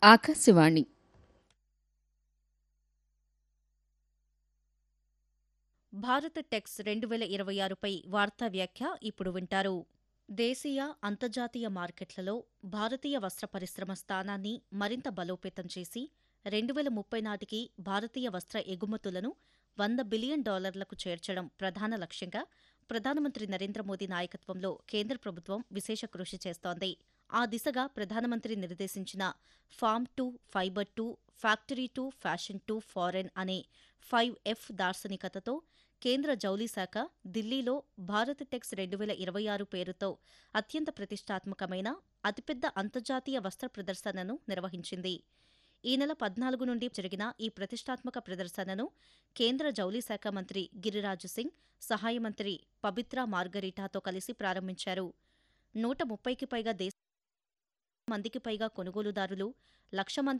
Akashvani Bharat tax రెండు వేల ఇరవై ఆరుపై వార్తా వ్యాఖ్య ఇప్పుడు వింటారు దేశీయ అంతర్జాతీయ మార్కెట్లలో భారతీయ వస్త్ర పరిశ్రమ స్థానాన్ని మరింత బలోపేతం చేసి రెండు వేల ముప్పై నాటికి భారతీయ వస్త్ర ఎగుమతులను వంద బిలియన్ డాలర్లకు చేర్చడం ప్రధాన లక్ష్యంగా ప్రధానమంత్రి నరేంద్ర మోదీ నాయకత్వంలో కేంద్ర ప్రభుత్వం విశేష కృషి చేస్తోంది ఆ దిశగా ప్రధానమంత్రి నిర్దేశించిన farm to fibre to factory to fashion to foreign అనే ఫైవ్ ఎఫ్ దార్శనికతతో కేంద్ర జౌళి శాఖ ఢిల్లీలో భారత్ టెక్స్ రెండు వేల ఇరవై ఆరు పేరుతో అత్యంత ప్రతిష్టాత్మకమైన అతిపెద్ద అంతర్జాతీయ వస్త్ర ప్రదర్శనను నిర్వహించింది ఈ నెల పద్నాలుగు నుండి జరిగిన ఈ ప్రతిష్టాత్మక ప్రదర్శనను కేంద్ర జౌళి శాఖ మంత్రి గిరిరాజు సింగ్ సహాయ మంత్రి పబిత్రా మార్గరీటాతో కలిసి ప్రారంభించారు నూట ముప్పైకి పైగా దేశ మందికి పైగా కొనుగోలుదారులు లక్ష మంది